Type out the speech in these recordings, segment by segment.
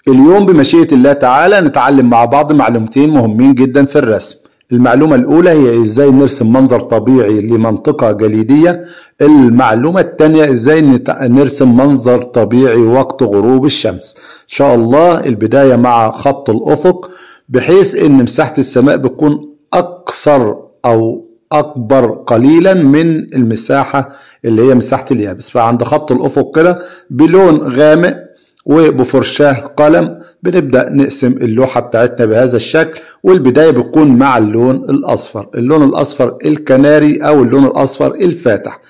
اليوم بمشيئة الله تعالى نتعلم مع بعض معلومتين مهمين جدا في الرسم المعلومة الأولى هي إزاي نرسم منظر طبيعي لمنطقة جليدية المعلومة الثانية إزاي نت- نرسم منظر طبيعي وقت غروب الشمس إن شاء الله البداية مع خط الأفق بحيث إن مساحة السماء بتكون أكثر أو أكبر قليلا من المساحة اللي هي مساحة اليابس فعند خط الأفق كده بلون غامق وبفرشاه قلم بنبدأ نقسم اللوحة بتاعتنا بهذا الشكل والبداية بتكون مع اللون الأصفر اللون الأصفر الكناري أو اللون الأصفر الفاتح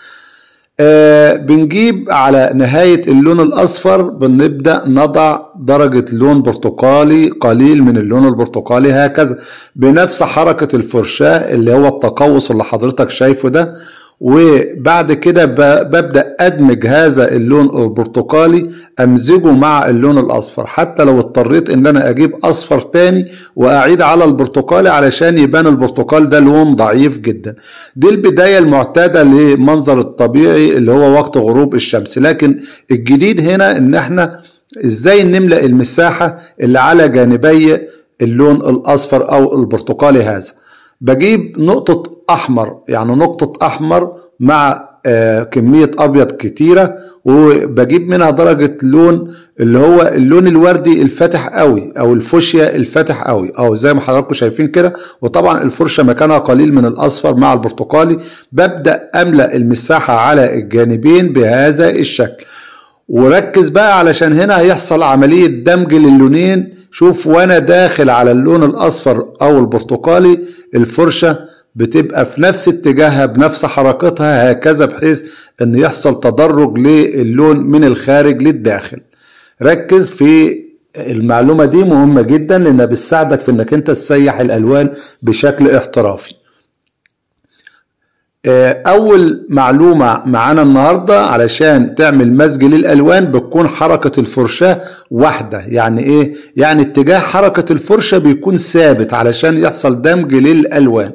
آه بنجيب على نهاية اللون الأصفر بنبدأ نضع درجة لون برتقالي قليل من اللون البرتقالي هكذا بنفس حركة الفرشاة اللي هو التقوس اللي حضرتك شايفه ده وبعد كده ب- ببدأ أدمج هذا اللون البرتقالي أمزجه مع اللون الأصفر حتى لو اضطريت إن أنا أجيب أصفر تاني وأعيد على البرتقالي علشان يبان البرتقال ده لون ضعيف جدا دي البداية المعتادة لمنظر الطبيعي اللي هو وقت غروب الشمس لكن الجديد هنا إن احنا إزاي نملأ المساحة اللي على جانبي اللون الأصفر أو البرتقالي هذا بجيب نقطة أحمر يعني نقطة أحمر مع آه، كمية أبيض كتيرة وبجيب منها درجة لون اللي هو اللون الوردي الفاتح قوي أو الفوشيا الفاتح قوي أو زي ما حضراتكم شايفين كده وطبعا الفرشة مكانها قليل من الأصفر مع البرتقالي ببدأ أملأ المساحة على الجانبين بهذا الشكل وركز بقى علشان هنا هيحصل عملية دمج للونين شوف وانا داخل على اللون الاصفر او البرتقالي الفرشة بتبقى في نفس اتجاهها بنفس حركتها هكذا بحيث ان يحصل تدرج للون من الخارج للداخل ركز في المعلومة دي مهمة جدا لانها بتساعدك في انك انت تسيح الالوان بشكل احترافي اول معلومة معانا النهاردة علشان تعمل مزج للالوان بتكون حركة الفرشاة واحدة يعني ايه يعني اتجاه حركة الفرشة بيكون ثابت علشان يحصل دمج للالوان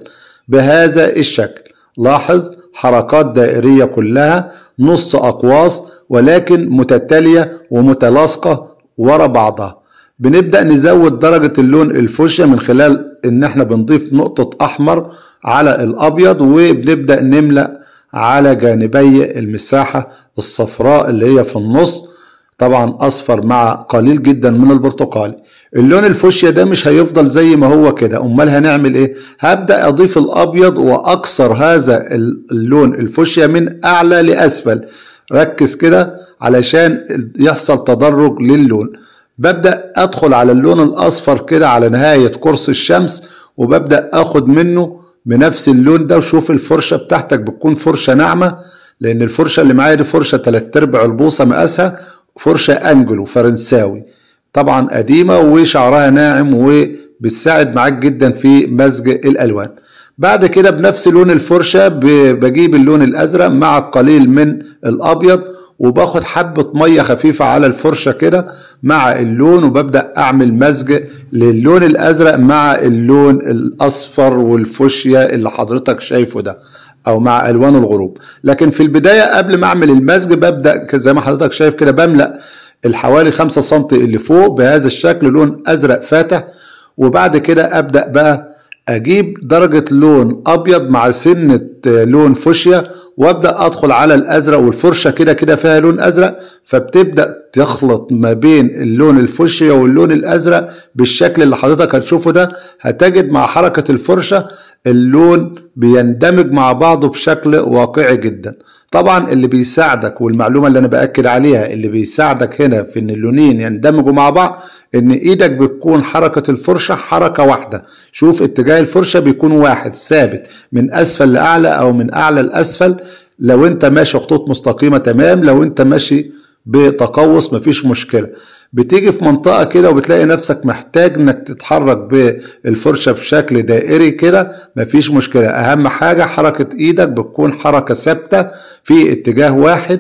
بهذا الشكل لاحظ حركات دائرية كلها نص اقواس ولكن متتالية ومتلاصقة ورا بعضها بنبدأ نزود درجة اللون الفوشيا من خلال ان احنا بنضيف نقطة احمر على الابيض وبنبدأ نملأ على جانبي المساحة الصفراء اللي هي في النص طبعا اصفر مع قليل جدا من البرتقالي اللون الفوشيا ده مش هيفضل زي ما هو كده امال هنعمل ايه هبدأ اضيف الابيض واكسر هذا اللون الفوشيا من اعلى لاسفل ركز كده علشان يحصل تدرج للون ببدأ أدخل على اللون الأصفر كده على نهاية قرص الشمس وببدأ أخد منه بنفس اللون ده وشوف الفرشة بتاعتك بتكون فرشة ناعمة لأن الفرشة اللي معايا دي فرشة تلات أرباع البوصة مقاسها فرشة أنجلو فرنساوي طبعا قديمة وشعرها ناعم وبتساعد معاك جدا في مزج الألوان بعد كده بنفس لون الفرشة بجيب اللون الأزرق مع قليل من الأبيض وباخد حبة مية خفيفة على الفرشة كده مع اللون وببدأ أعمل مزج للون الأزرق مع اللون الأصفر والفوشيا اللي حضرتك شايفه ده أو مع ألوان الغروب لكن في البداية قبل ما أعمل المزج ببدأ زي ما حضرتك شايف كده بملأ الحوالي خمسة سنتي اللي فوق بهذا الشكل لون أزرق فاتح وبعد كده أبدأ بقى اجيب درجة لون ابيض مع سنة لون فوشيا وابدا ادخل على الازرق والفرشه كده كده فيها لون ازرق فبتبدا تخلط ما بين اللون الفوشيا واللون الازرق بالشكل اللي حضرتك هتشوفه ده هتجد مع حركه الفرشه اللون بيندمج مع بعضه بشكل واقعي جدا طبعا اللي بيساعدك والمعلومه اللي انا باكد عليها اللي بيساعدك هنا في ان اللونين يندمجوا مع بعض ان ايدك بتكون حركه الفرشه حركه واحده شوف اتجاه الفرشه بيكون واحد ثابت من اسفل لاعلى او من اعلى لاسفل لو انت ماشي خطوط مستقيمه تمام لو انت ماشي بتقوس مفيش مشكله بتيجي في منطقة كده وبتلاقي نفسك محتاج انك تتحرك بالفرشة بشكل دائري كده مفيش مشكلة اهم حاجة حركة ايدك بتكون حركة ثابتة في اتجاه واحد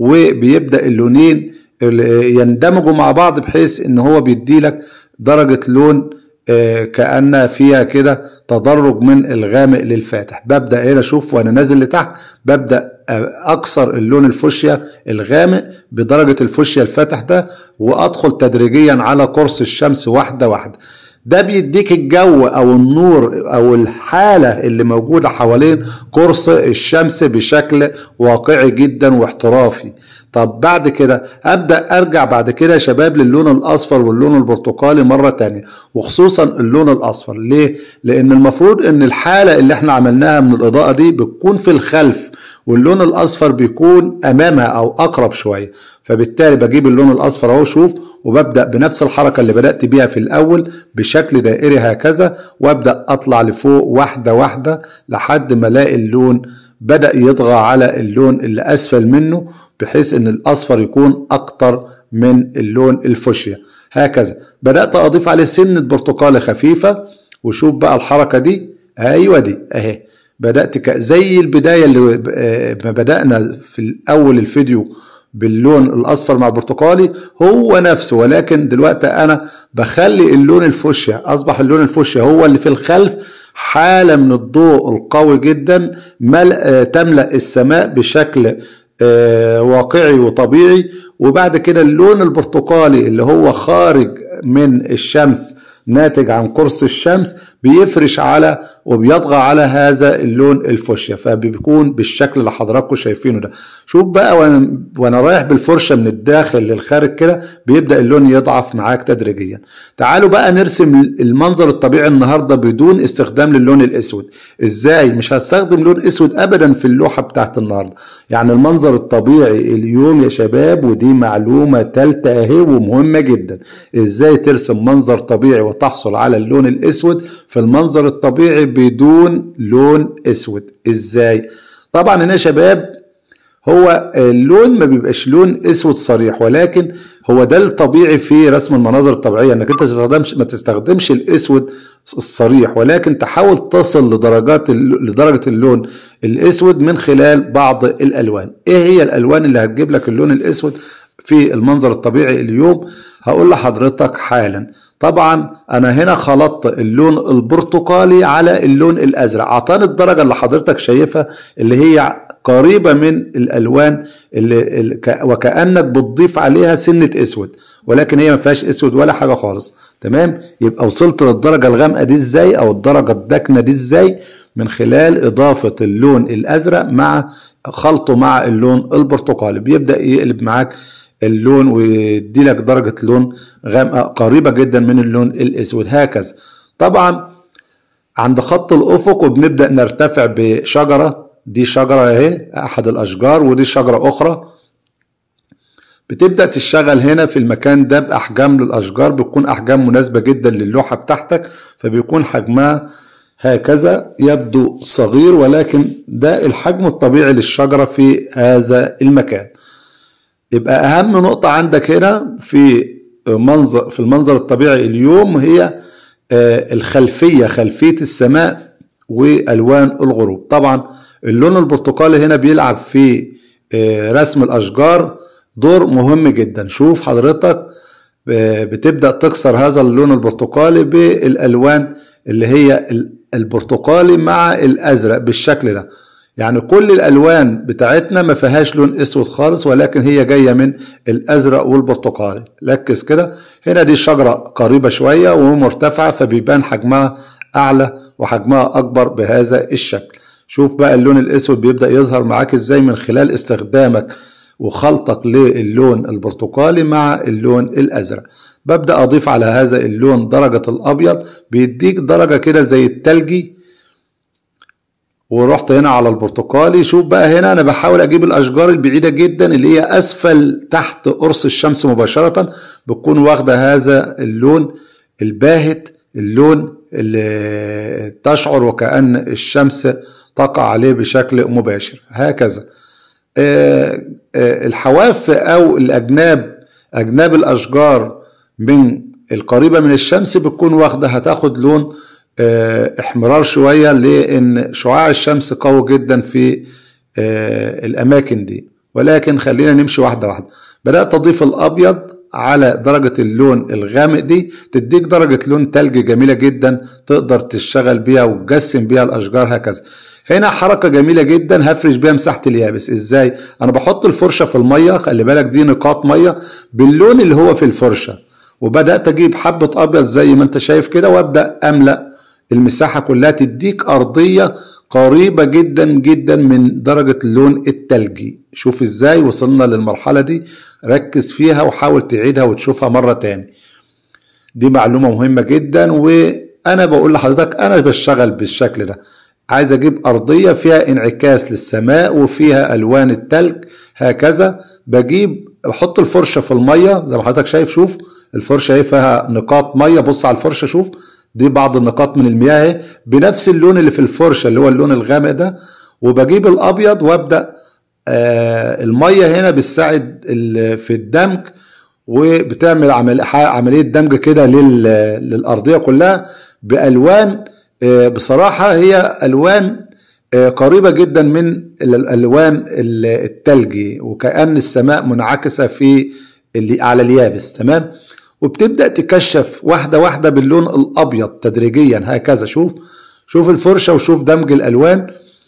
وبيبدأ اللونين يندمجوا مع بعض بحيث ان هو بيديلك درجة لون آه، كأن فيها كده تدرج من الغامق للفاتح ببدأ هنا اشوف وانا نازل لتحت ببدأ اكسر اللون الفوشيا الغامق بدرجة الفوشيا الفاتح ده وادخل تدريجيا على قرص الشمس واحدة واحدة ده بيديك الجو او النور او الحالة اللي موجودة حوالين قرص الشمس بشكل واقعي جدا واحترافي طب بعد كده ابدا ارجع بعد كده يا شباب للون الاصفر واللون البرتقالي مره تانية وخصوصا اللون الاصفر ليه لان المفروض ان الحاله اللي احنا عملناها من الاضاءه دي بتكون في الخلف واللون الاصفر بيكون امامها او اقرب شويه فبالتالي بجيب اللون الاصفر اهو شوف وببدا بنفس الحركه اللي بدات بيها في الاول بشكل دائري هكذا وابدا اطلع لفوق واحده واحده لحد ما الاقي اللون بدا يطغى على اللون اللي اسفل منه بحيث ان الاصفر يكون اكتر من اللون الفوشيا هكذا بدات اضيف عليه سنه برتقاله خفيفه وشوف بقى الحركه دي ايوه دي اهي بدات ك... زي البدايه اللي ما بدانا في الاول الفيديو باللون الاصفر مع البرتقالي هو نفسه ولكن دلوقتي انا بخلي اللون الفوشيا اصبح اللون الفوشيا هو اللي في الخلف حاله من الضوء القوي جدا ملأ تملا السماء بشكل واقعي وطبيعي وبعد كده اللون البرتقالي اللي هو خارج من الشمس ناتج عن قرص الشمس بيفرش على وبيطغى على هذا اللون الفوشيا فبيكون بالشكل اللي حضراتكم شايفينه ده شوف بقى وانا وانا رايح بالفرشه من الداخل للخارج كده بيبدا اللون يضعف معاك تدريجيا تعالوا بقى نرسم المنظر الطبيعي النهارده بدون استخدام للون الاسود ازاي مش هستخدم لون اسود ابدا في اللوحه بتاعت النهارده يعني المنظر الطبيعي اليوم يا شباب ودي معلومه ثالثه اهي ومهمه جدا ازاي ترسم منظر طبيعي وتحصل على اللون الاسود في المنظر الطبيعي بدون لون اسود ازاي طبعا هنا يا شباب هو اللون ما بيبقاش لون اسود صريح ولكن هو ده الطبيعي في رسم المناظر الطبيعيه انك انت تستخدمش ما تستخدمش الاسود الصريح ولكن تحاول تصل لدرجات لدرجه اللون الاسود من خلال بعض الالوان ايه هي الالوان اللي هتجيب لك اللون الاسود في المنظر الطبيعي اليوم هقول لحضرتك حالا طبعا انا هنا خلطت اللون البرتقالي على اللون الازرق اعطاني الدرجه اللي حضرتك شايفها اللي هي قريبة من الألوان اللي وكأنك بتضيف عليها سنة أسود ولكن هي ما فيهاش أسود ولا حاجة خالص تمام يبقى وصلت للدرجة الغامقة دي إزاي أو الدرجة الداكنة دي إزاي من خلال إضافة اللون الأزرق مع خلطه مع اللون البرتقالي بيبدأ يقلب معاك اللون ويدي لك درجة لون غامقة قريبة جدا من اللون الأسود هكذا طبعا عند خط الأفق وبنبدأ نرتفع بشجرة دي شجرة اهي احد الاشجار ودي شجرة اخرى بتبدأ تشتغل هنا في المكان ده بأحجام للأشجار بتكون أحجام مناسبة جدا للوحة بتاعتك فبيكون حجمها هكذا يبدو صغير ولكن ده الحجم الطبيعي للشجرة في هذا المكان يبقى أهم نقطة عندك هنا في منظر في المنظر الطبيعي اليوم هي الخلفية خلفية السماء والوان الغروب طبعا اللون البرتقالي هنا بيلعب في رسم الاشجار دور مهم جدا شوف حضرتك بتبدا تكسر هذا اللون البرتقالي بالالوان اللي هي البرتقالي مع الازرق بالشكل ده يعني كل الالوان بتاعتنا ما فيهاش لون اسود خالص ولكن هي جايه من الازرق والبرتقالي ركز كده هنا دي شجره قريبه شويه ومرتفعه فبيبان حجمها اعلى وحجمها اكبر بهذا الشكل شوف بقى اللون الاسود بيبدا يظهر معاك ازاي من خلال استخدامك وخلطك للون البرتقالي مع اللون الازرق ببدا اضيف على هذا اللون درجه الابيض بيديك درجه كده زي التلجي ورحت هنا على البرتقالي شوف بقى هنا انا بحاول اجيب الاشجار البعيده جدا اللي هي اسفل تحت قرص الشمس مباشره بتكون واخده هذا اللون الباهت اللون اللي تشعر وكأن الشمس تقع عليه بشكل مباشر هكذا الحواف أو الأجناب أجناب الأشجار من القريبة من الشمس بتكون واخدة هتاخد لون احمرار شوية لأن شعاع الشمس قوي جدا في الأماكن دي ولكن خلينا نمشي واحدة واحدة بدأت أضيف الأبيض على درجة اللون الغامق دي تديك درجة لون تلج جميلة جدا تقدر تشتغل بيها وتجسم بيها الأشجار هكذا هنا حركة جميلة جدا هفرش بيها مساحة اليابس ازاي انا بحط الفرشة في المية خلي بالك دي نقاط مية باللون اللي هو في الفرشة وبدأت اجيب حبة ابيض زي ما انت شايف كده وابدأ املأ المساحة كلها تديك ارضية قريبة جدا جدا من درجة اللون التلجي شوف ازاي وصلنا للمرحلة دي ركز فيها وحاول تعيدها وتشوفها مرة تاني دي معلومة مهمة جدا وانا بقول لحضرتك انا بشتغل بالشكل ده عايز اجيب ارضيه فيها انعكاس للسماء وفيها الوان التلج هكذا بجيب بحط الفرشه في الميه زي ما حضرتك شايف شوف الفرشه اهي فيها نقاط ميه بص على الفرشه شوف دي بعض النقاط من المياه اهي بنفس اللون اللي في الفرشه اللي هو اللون الغامق ده وبجيب الابيض وابدا آه الميه هنا بتساعد في الدمج وبتعمل عمل عمليه دمج كده للارضيه كلها بالوان بصراحة هي ألوان قريبة جدا من الألوان التلجي وكأن السماء منعكسة في اللي على اليابس تمام وبتبدأ تكشف واحدة واحدة باللون الأبيض تدريجيا هكذا شوف شوف الفرشة وشوف دمج الألوان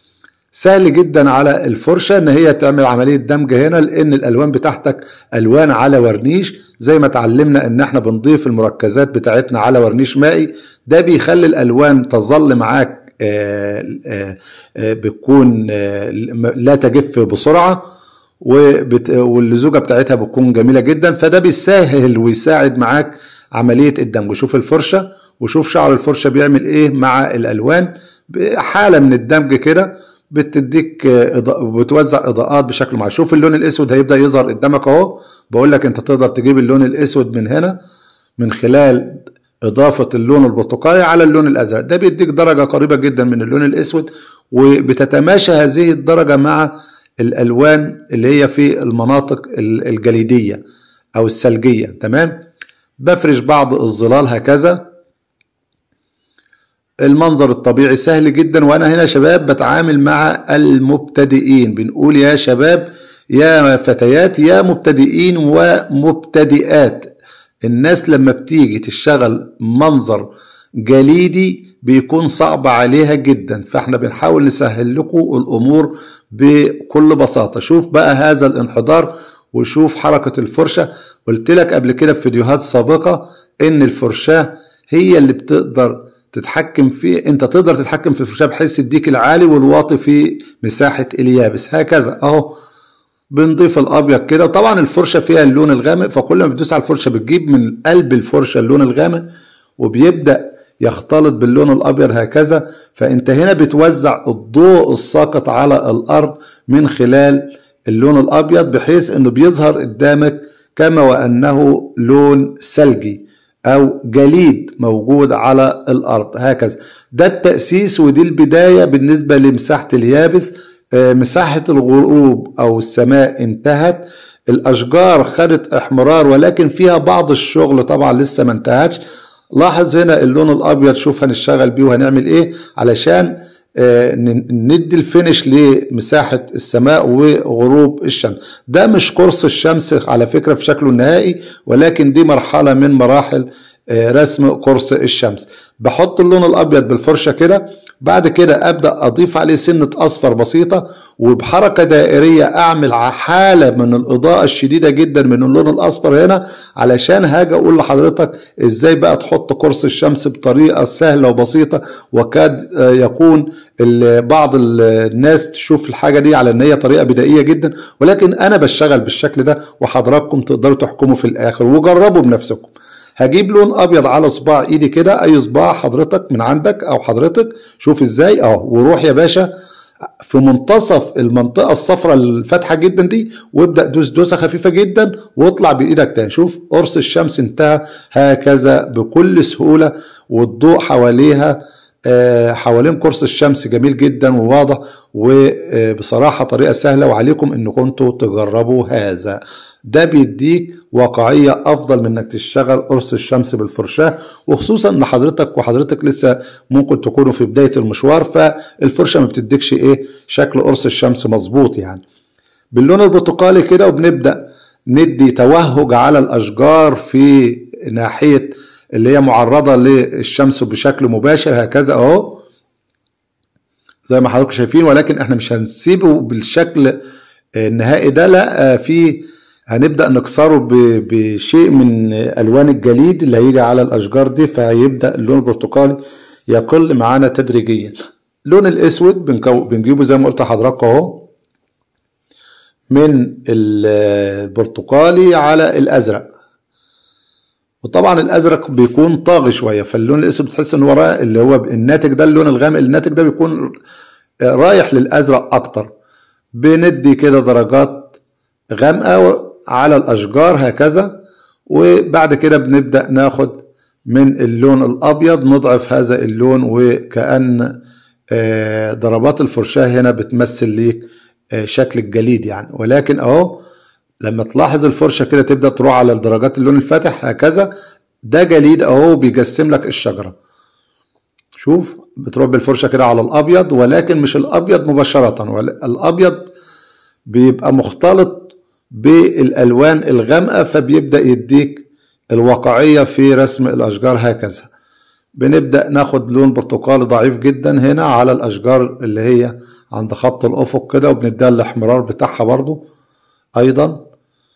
سهل جدا على الفرشة ان هي تعمل عملية دمج هنا لان الالوان بتاعتك الوان على ورنيش زي ما اتعلمنا ان احنا بنضيف المركزات بتاعتنا على ورنيش مائي ده بيخلي الالوان تظل معاك آآ آآ بتكون لا تجف بسرعة واللزوجة بتاعتها بتكون جميلة جدا فده بيسهل ويساعد معاك عملية الدمج شوف الفرشة وشوف شعر الفرشة بيعمل ايه مع الالوان حالة من الدمج كده بتديك إضاءة بتوزع اضاءات بشكل معين شوف اللون الاسود هيبدا يظهر قدامك اهو بقول لك انت تقدر تجيب اللون الاسود من هنا من خلال اضافه اللون البرتقالي على اللون الازرق ده بيديك درجه قريبه جدا من اللون الاسود وبتتماشى هذه الدرجه مع الالوان اللي هي في المناطق الجليديه او الثلجيه تمام بفرش بعض الظلال هكذا المنظر الطبيعي سهل جدا وانا هنا شباب بتعامل مع المبتدئين بنقول يا شباب يا فتيات يا مبتدئين ومبتدئات الناس لما بتيجي تشتغل منظر جليدي بيكون صعب عليها جدا فاحنا بنحاول نسهل لكم الامور بكل بساطه شوف بقى هذا الانحدار وشوف حركه الفرشه قلت لك قبل كده في فيديوهات سابقه ان الفرشاه هي اللي بتقدر تتحكم فيه انت تقدر تتحكم في الفرشاه بحيث تديك العالي والواطي في مساحه اليابس هكذا اهو بنضيف الابيض كده وطبعا الفرشه فيها اللون الغامق فكل ما بتدوس على الفرشه بتجيب من قلب الفرشه اللون الغامق وبيبدا يختلط باللون الابيض هكذا فانت هنا بتوزع الضوء الساقط على الارض من خلال اللون الابيض بحيث انه بيظهر قدامك كما وانه لون ثلجي او جليد موجود على الارض هكذا ده التاسيس ودي البدايه بالنسبه لمساحه اليابس مساحه الغروب او السماء انتهت الاشجار خدت احمرار ولكن فيها بعض الشغل طبعا لسه ما انتهتش لاحظ هنا اللون الابيض شوف هنشتغل بيه وهنعمل ايه علشان ندي الفينش لمساحة السماء وغروب الشمس ده مش قرص الشمس على فكرة في شكله النهائي ولكن دي مرحلة من مراحل رسم قرص الشمس بحط اللون الأبيض بالفرشة كده بعد كده ابدا اضيف عليه سنه اصفر بسيطه وبحركه دائريه اعمل حاله من الاضاءه الشديده جدا من اللون الاصفر هنا علشان هاجي اقول لحضرتك ازاي بقى تحط قرص الشمس بطريقه سهله وبسيطه وكاد يكون بعض الناس تشوف الحاجه دي على ان هي طريقه بدائيه جدا ولكن انا بشتغل بالشكل ده وحضراتكم تقدروا تحكموا في الاخر وجربوا بنفسكم هجيب لون ابيض على صباع ايدي كده اي صباع حضرتك من عندك او حضرتك شوف ازاي اهو وروح يا باشا في منتصف المنطقة الصفراء الفاتحة جدا دي وابدأ دوس دوسة خفيفة جدا واطلع بإيدك تاني شوف قرص الشمس انتهى هكذا بكل سهولة والضوء حواليها حوالين قرص الشمس جميل جدا وواضح وبصراحة طريقة سهلة وعليكم انكم انتوا تجربوا هذا ده بيديك واقعية أفضل من إنك تشتغل قرص الشمس بالفرشاة وخصوصا إن حضرتك وحضرتك لسه ممكن تكونوا في بداية المشوار فالفرشة ما بتديكش إيه شكل قرص الشمس مظبوط يعني باللون البرتقالي كده وبنبدأ ندي توهج على الاشجار في ناحيه اللي هي معرضه للشمس بشكل مباشر هكذا اهو زي ما حضراتكم شايفين ولكن احنا مش هنسيبه بالشكل النهائي ده لا في هنبدا نكسره بشيء من الوان الجليد اللي هيجي على الاشجار دي فهيبدا اللون البرتقالي يقل معانا تدريجيا اللون الاسود بنجيبه زي ما قلت لحضراتكم اهو من البرتقالي على الازرق وطبعا الازرق بيكون طاغي شويه فاللون الاسود بتحس ان وراه اللي هو الناتج ده اللون الغامق الناتج ده بيكون رايح للازرق اكتر بندي كده درجات غامقه على الاشجار هكذا وبعد كده بنبدا ناخد من اللون الابيض نضعف هذا اللون وكأن ضربات الفرشاة هنا بتمثل ليك شكل الجليد يعني ولكن اهو لما تلاحظ الفرشة كده تبدأ تروح على درجات اللون الفاتح هكذا ده جليد اهو بيجسم لك الشجرة شوف بتروح بالفرشة كده على الابيض ولكن مش الابيض مباشرة الابيض بيبقى مختلط بالالوان الغامقة فبيبدأ يديك الواقعية في رسم الاشجار هكذا بنبدأ ناخد لون برتقالي ضعيف جدا هنا على الاشجار اللي هي عند خط الافق كده وبنديها الاحمرار بتاعها برضو ايضا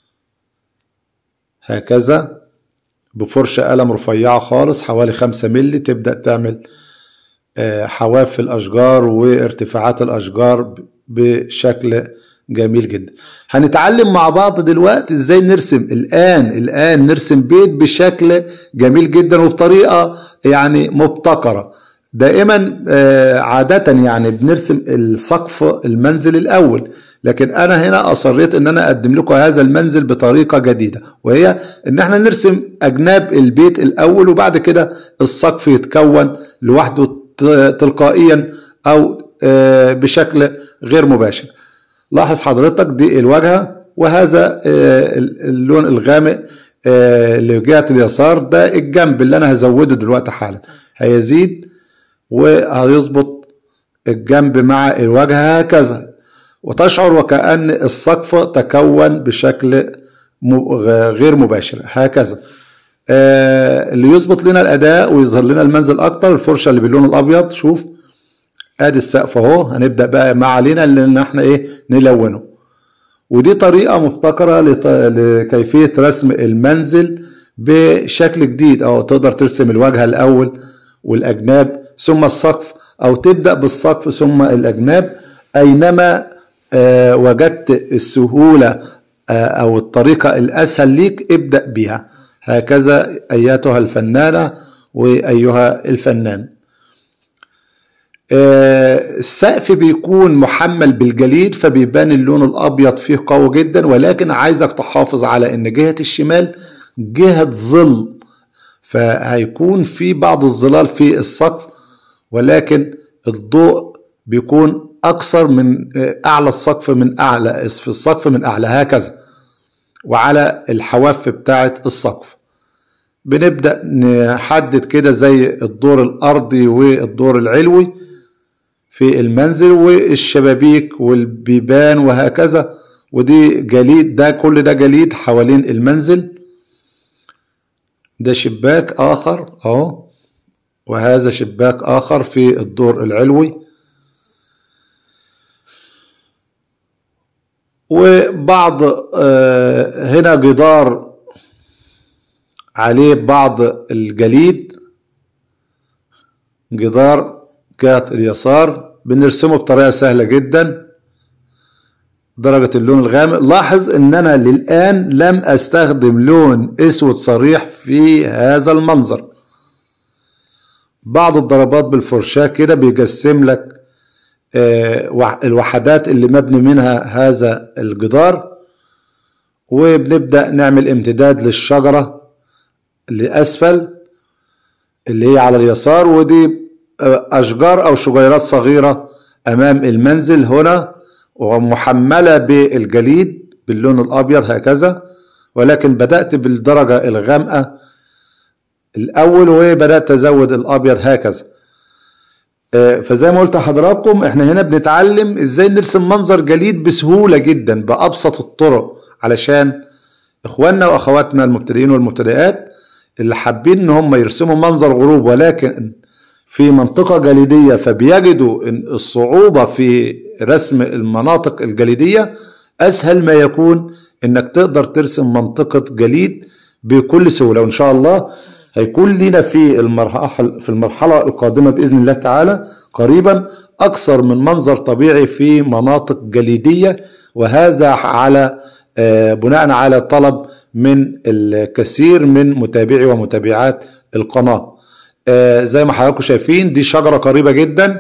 هكذا بفرشة قلم رفيعة خالص حوالي خمسة ملي تبدأ تعمل حواف في الأشجار وارتفاعات الأشجار بشكل جميل جدا هنتعلم مع بعض دلوقتي ازاي نرسم الآن الآن نرسم بيت بشكل جميل جدا وبطريقة يعني مبتكرة دائما عادة يعني بنرسم السقف المنزل الأول لكن انا هنا اصريت ان انا اقدم لكم هذا المنزل بطريقه جديده وهي ان احنا نرسم اجناب البيت الاول وبعد كده السقف يتكون لوحده تلقائيا او بشكل غير مباشر لاحظ حضرتك دي الواجهه وهذا اللون الغامق اللي جهه اليسار ده الجنب اللي انا هزوده دلوقتي حالا هيزيد وهيظبط الجنب مع الواجهه هكذا وتشعر وكأن السقف تكون بشكل غير مباشر هكذا اللي يظبط لنا الأداء ويظهر لنا المنزل أكتر الفرشة اللي باللون الأبيض شوف ادي السقف اهو هنبدأ بقى ما علينا ان احنا ايه نلونه ودي طريقة مبتكرة لكيفية رسم المنزل بشكل جديد او تقدر ترسم الواجهة الأول والأجناب ثم السقف أو تبدأ بالسقف ثم الأجناب أينما آه وجدت السهولة آه أو الطريقة الأسهل ليك ابدأ بها هكذا أيتها الفنانة وأيها الفنان آه السقف بيكون محمل بالجليد فبيبان اللون الأبيض فيه قوي جدا ولكن عايزك تحافظ على أن جهة الشمال جهة ظل فهيكون في بعض الظلال في السقف ولكن الضوء بيكون اكثر من اعلى السقف من اعلى في السقف من اعلى هكذا وعلى الحواف بتاعه السقف بنبدا نحدد كده زي الدور الارضي والدور العلوي في المنزل والشبابيك والبيبان وهكذا ودي جليد ده كل ده جليد حوالين المنزل ده شباك اخر اهو وهذا شباك اخر في الدور العلوي وبعض هنا جدار عليه بعض الجليد جدار جهة اليسار بنرسمه بطريقة سهلة جدا درجة اللون الغامق لاحظ ان انا للآن لم استخدم لون اسود صريح في هذا المنظر بعض الضربات بالفرشاة كده بيجسم لك الوحدات اللي مبني منها هذا الجدار وبنبدأ نعمل امتداد للشجرة لأسفل اللي هي على اليسار ودي أشجار أو شجيرات صغيرة أمام المنزل هنا ومحملة بالجليد باللون الأبيض هكذا ولكن بدأت بالدرجة الغامقة الأول وبدأت أزود الأبيض هكذا فزي ما قلت لحضراتكم احنا هنا بنتعلم ازاي نرسم منظر جليد بسهولة جدا بأبسط الطرق علشان اخواننا واخواتنا المبتدئين والمبتدئات اللي حابين ان هم يرسموا منظر غروب ولكن في منطقة جليدية فبيجدوا الصعوبة في رسم المناطق الجليدية اسهل ما يكون انك تقدر ترسم منطقة جليد بكل سهولة وان شاء الله هيكون لنا في المرحلة في المرحلة القادمة بإذن الله تعالى قريبا أكثر من منظر طبيعي في مناطق جليدية وهذا على بناء على طلب من الكثير من متابعي ومتابعات القناة زي ما حضراتكم شايفين دي شجرة قريبة جدا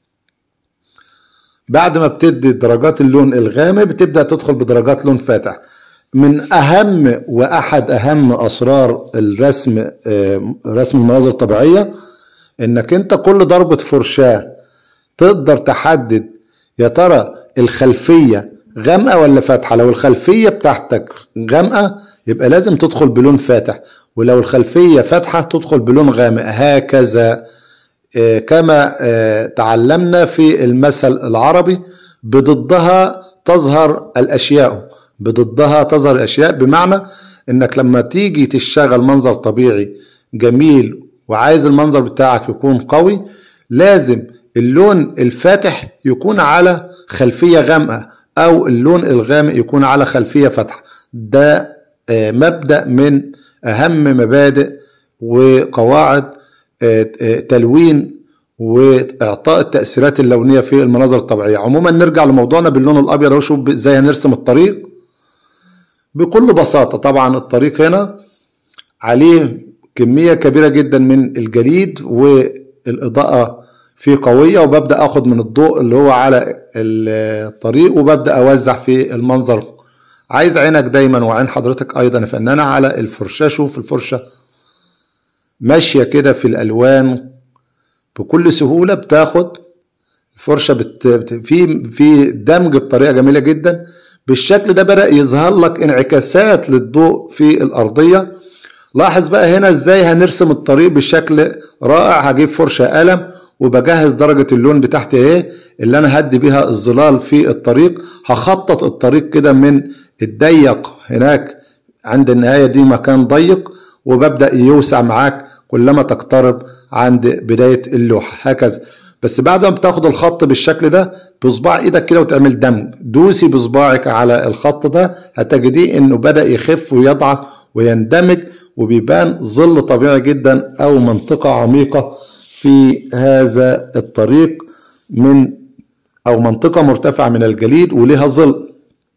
بعد ما بتدي درجات اللون الغامق بتبدأ تدخل بدرجات لون فاتح من اهم واحد اهم اسرار الرسم رسم المناظر الطبيعيه انك انت كل ضربه فرشاه تقدر تحدد يا ترى الخلفيه غامقه ولا فاتحه لو الخلفيه بتاعتك غامقه يبقى لازم تدخل بلون فاتح ولو الخلفيه فاتحه تدخل بلون غامق هكذا كما تعلمنا في المثل العربي بضدها تظهر الاشياء بضدها تظهر الاشياء بمعنى انك لما تيجي تشتغل منظر طبيعي جميل وعايز المنظر بتاعك يكون قوي لازم اللون الفاتح يكون على خلفية غامقة او اللون الغامق يكون على خلفية فاتحة ده مبدأ من اهم مبادئ وقواعد تلوين واعطاء التاثيرات اللونيه في المناظر الطبيعيه عموما نرجع لموضوعنا باللون الابيض اهو شوف ازاي هنرسم الطريق بكل بساطه طبعا الطريق هنا عليه كميه كبيره جدا من الجليد والاضاءه فيه قويه وببدا اخد من الضوء اللي هو على الطريق وببدا اوزع في المنظر عايز عينك دايما وعين حضرتك ايضا يا فنانه على الفرشه شوف الفرشه ماشيه كده في الالوان بكل سهوله بتاخد الفرشه بت... بت... في في دمج بطريقه جميله جدا بالشكل ده بدا يظهر لك انعكاسات للضوء في الارضيه لاحظ بقى هنا ازاي هنرسم الطريق بشكل رائع هجيب فرشه قلم وبجهز درجة اللون بتاعتي ايه اللي انا هدي بيها الظلال في الطريق هخطط الطريق كده من الضيق هناك عند النهاية دي مكان ضيق وببدأ يوسع معاك كلما تقترب عند بداية اللوحة هكذا بس بعد ما بتاخد الخط بالشكل ده بصباع ايدك كده وتعمل دمج دوسي بصباعك على الخط ده هتجديه انه بدأ يخف ويضعف ويندمج وبيبان ظل طبيعي جدا او منطقة عميقة في هذا الطريق من او منطقة مرتفعة من الجليد ولها ظل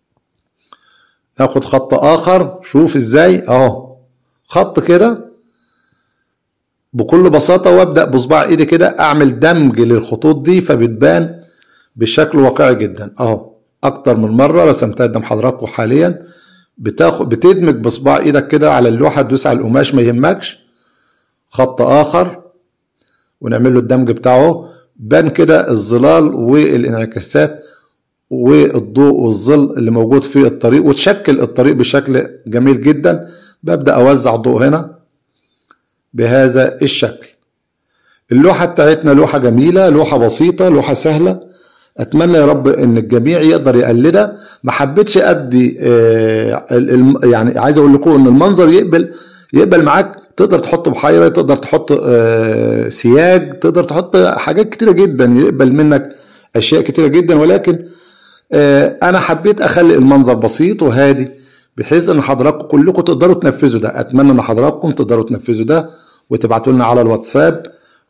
ناخد خط اخر شوف ازاي اهو خط كده بكل بساطة وابدأ بصباع ايدي كده اعمل دمج للخطوط دي فبتبان بشكل واقعي جدا اهو اكتر من مرة رسمتها قدام حضراتكم حاليا بتاخد بتدمج بصباع ايدك كده على اللوحة تدوس على القماش ما يهمكش خط اخر ونعمل له الدمج بتاعه بان كده الظلال والانعكاسات والضوء والظل اللي موجود في الطريق وتشكل الطريق بشكل جميل جدا ببدأ أوزع الضوء هنا بهذا الشكل اللوحة بتاعتنا لوحة جميلة لوحة بسيطة لوحة سهلة أتمنى يا رب إن الجميع يقدر يقلدها ما حبيتش أدي آه يعني عايز أقول لكم إن المنظر يقبل يقبل معاك تقدر تحط بحيرة تقدر تحط آه سياج تقدر تحط حاجات كتيرة جدا يقبل منك أشياء كتيرة جدا ولكن آه أنا حبيت أخلي المنظر بسيط وهادي بحيث ان حضراتكم كلكم تقدروا تنفذوا ده اتمنى ان حضراتكم تقدروا تنفذوا ده وتبعتوا لنا على الواتساب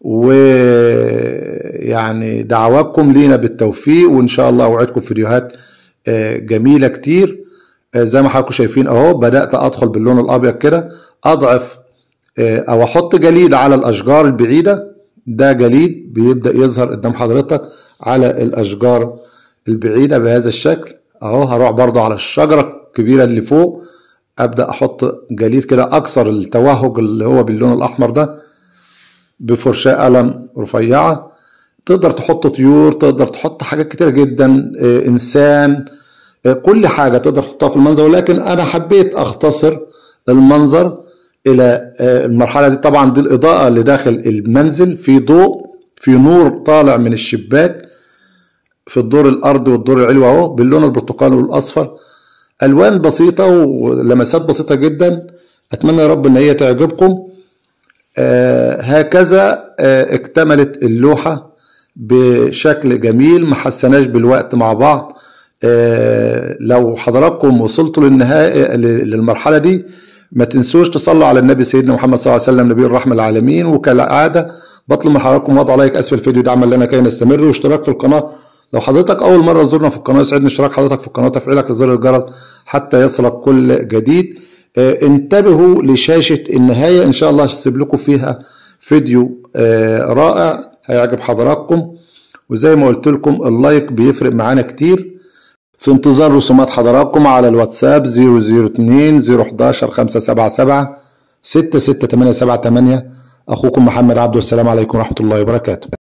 ويعني دعواتكم لينا بالتوفيق وان شاء الله اوعدكم فيديوهات جميله كتير زي ما حضراتكم شايفين اهو بدات ادخل باللون الابيض كده اضعف او احط جليد على الاشجار البعيده ده جليد بيبدا يظهر قدام حضرتك على الاشجار البعيده بهذا الشكل اهو هروح برضو على الشجره الكبيره اللي فوق ابدا احط جليد كده اكسر التوهج اللي هو باللون الاحمر ده بفرشاه قلم رفيعه تقدر تحط طيور تقدر تحط حاجات كتيره جدا انسان كل حاجه تقدر تحطها في المنظر ولكن انا حبيت اختصر المنظر الى المرحله دي طبعا دي الاضاءه اللي داخل المنزل في ضوء في نور طالع من الشباك في الدور الارضي والدور العلوي اهو باللون البرتقالي والاصفر الوان بسيطه ولمسات بسيطه جدا اتمنى يا رب ان هي تعجبكم آه هكذا آه اكتملت اللوحه بشكل جميل ما حسناش بالوقت مع بعض آه لو حضراتكم وصلتوا للنهايه للمرحله دي ما تنسوش تصلوا على النبي سيدنا محمد صلى الله عليه وسلم نبي الرحمه العالمين وكالعاده بطلب من حضراتكم وضع لايك اسفل الفيديو دعما لنا كي نستمر واشتراك في القناه لو حضرتك اول مره تزورنا في القناه يسعدني اشتراك حضرتك في القناه وتفعيلك لزر الجرس حتى يصلك كل جديد اه انتبهوا لشاشه النهايه ان شاء الله هسيب لكم فيها فيديو اه رائع هيعجب حضراتكم وزي ما قلت لكم اللايك بيفرق معانا كتير في انتظار رسومات حضراتكم على الواتساب 002 011 577 66878 اخوكم محمد عبده والسلام عليكم ورحمه الله وبركاته